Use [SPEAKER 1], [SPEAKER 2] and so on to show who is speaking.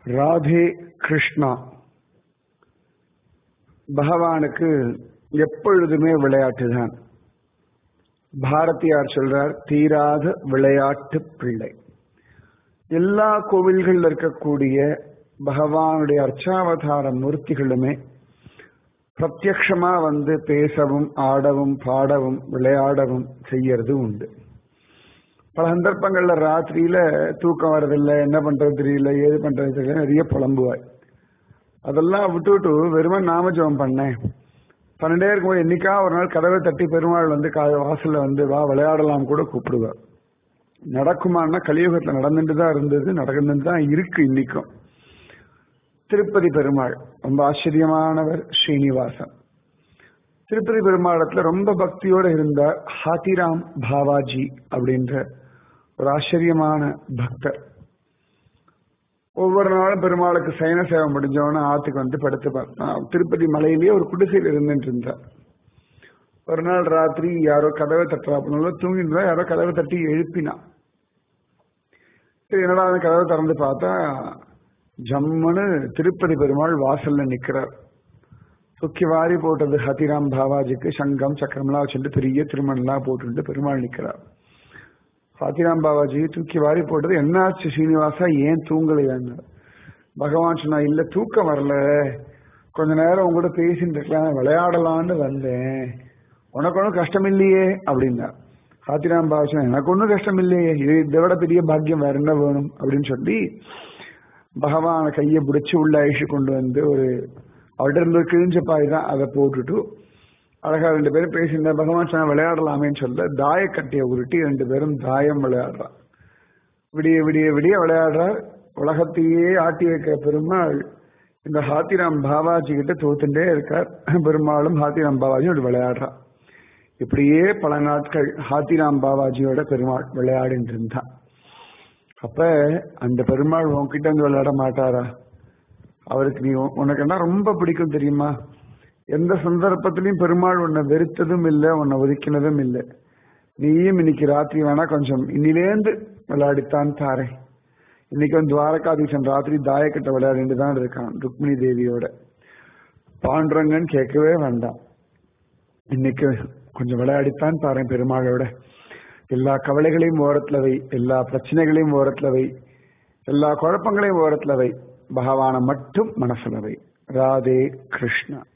[SPEAKER 1] ராதே கிருஷ்ணா பகவானுக்கு எப்பொழுதுமே விளையாட்டு தான் பாரதியார் சொல்றார் தீராத விளையாட்டு பிள்ளை எல்லா கோவில்கள்ல இருக்கக்கூடிய பகவானுடைய அர்ச்சாவதார மூர்த்திகளுமே பிரத்யக்ஷமா வந்து பேசவும் ஆடவும் பாடவும் விளையாடவும் செய்யறது உண்டு பல சந்தர்ப்பங்கள்ல ராத்திரியில தூக்கம் வர்றதில்லை என்ன பண்றது தெரியல ஏது பண்றது தெரியல நிறைய புலம்புவாய் அதெல்லாம் விட்டுவிட்டு வெறும நாமஜபம் பண்ணேன் பன்னெண்டே இருக்கும்போது என்னைக்கா ஒரு நாள் கதவை தட்டி பெருமாள் வந்து வாசல்ல வந்து வா விளையாடலாம் கூட கூப்பிடுவார் நடக்குமான்னா கலியுகத்துல நடந்துட்டு தான் இருந்தது நடந்துட்டு தான் இருக்கு இன்னைக்கும் திருப்பதி பெருமாள் ரொம்ப ஆச்சரியமானவர் ஸ்ரீனிவாசன் திருப்பதி பெருமாளத்துல ரொம்ப பக்தியோட இருந்தார் ஹாத்திராம் பாவாஜி அப்படின்ற ஒரு ஆச்சரியமான பக்தர் ஒவ்வொரு நாளும் பெருமாளுக்கு சயன சேவை முடிஞ்சவன ஆத்துக்கு வந்து படுத்து திருப்பதி மலையிலேயே ஒரு குடிசையில் இருந்துட்டு இருந்தார் ஒரு நாள் ராத்திரி யாரோ கதவை தட்டுறாப்புனால தூங்கிட்டு யாரோ கதவை தட்டி எழுப்பினா சரி என்னடா கதவை திறந்து பார்த்தா ஜம்முன்னு திருப்பதி பெருமாள் வாசல்ல நிக்கிறார் தூக்கி வாரி போட்டது ஹதிராம் பாவாஜிக்கு சங்கம் சக்கரம்லாம் வச்சுட்டு பெரிய திருமணம்லாம் போட்டுட்டு பெருமாள் நிக்கிறார் ஹாத்திராம் பாபாஜி தூக்கி வாரி போட்டது என்னாச்சு ஸ்ரீனிவாசா ஏன் தூங்கலையான்னு பகவான் சொன்னா இல்ல தூக்கம் வரல கொஞ்ச நேரம் உங்ககிட்ட பேசிட்டு இருக்கலாம் விளையாடலான்னு வந்தேன் உனக்கு ஒன்றும் கஷ்டம் இல்லையே அப்படின்னா ஹாத்திராம் பாபாஜி எனக்கு ஒன்றும் கஷ்டம் இல்லையே இது இதை விட பெரிய பாக்கியம் வேற என்ன வேணும் அப்படின்னு சொல்லி பகவான கையை பிடிச்சி உள்ள அழிச்சு கொண்டு வந்து ஒரு அவர்கிட்ட இருந்த கிழிஞ்ச பாய் தான் அதை போட்டுட்டு அழகா ரெண்டு பேரும் பேசியிருந்தா பகவான் சொன்னா விளையாடலாமேன்னு சொல்ல தாயக்கட்டையை உருட்டி ரெண்டு பேரும் தாயம் விளையாடுறான் விடிய விடிய விடிய விளையாடுறார் உலகத்தையே ஆட்டி வைக்கிற பெருமாள் இந்த ஹாத்திராம் பாபாஜி கிட்ட தோத்துட்டே இருக்கார் பெருமாளும் ஹாத்திராம் பாபாஜியும் விளையாடுறான் இப்படியே பல நாட்கள் ஹாத்திராம் பாபாஜியோட பெருமாள் விளையாடிட்டு இருந்தான் அப்ப அந்த பெருமாள் உன்கிட்ட வந்து விளையாட மாட்டாரா அவருக்கு நீ உனக்கு என்ன ரொம்ப பிடிக்கும் தெரியுமா எந்த சந்தர்ப்பத்திலையும் பெருமாள் உன்னை வெறுத்ததும் இல்லை உன்னை ஒதுக்கினதும் இல்லை நீயும் இன்னைக்கு ராத்திரி வேணா கொஞ்சம் இன்னிலேந்து விளையாடித்தான் தாரே இன்னைக்கு வந்து துவாரகாதீசன் ராத்திரி தாயக்கட்ட விளையாடிட்டு தான் இருக்கான் ருக்மிணி தேவியோட பாண்டுரங்கன்னு கேட்கவே வேண்டாம் இன்னைக்கு கொஞ்சம் விளையாடித்தான் பாரு பெருமாளோட எல்லா கவலைகளையும் ஓரத்துல வை எல்லா பிரச்சனைகளையும் ஓரத்துல வை எல்லா குழப்பங்களையும் ஓரத்துல வை பகவான மட்டும் மனசுல வை ராதே கிருஷ்ணா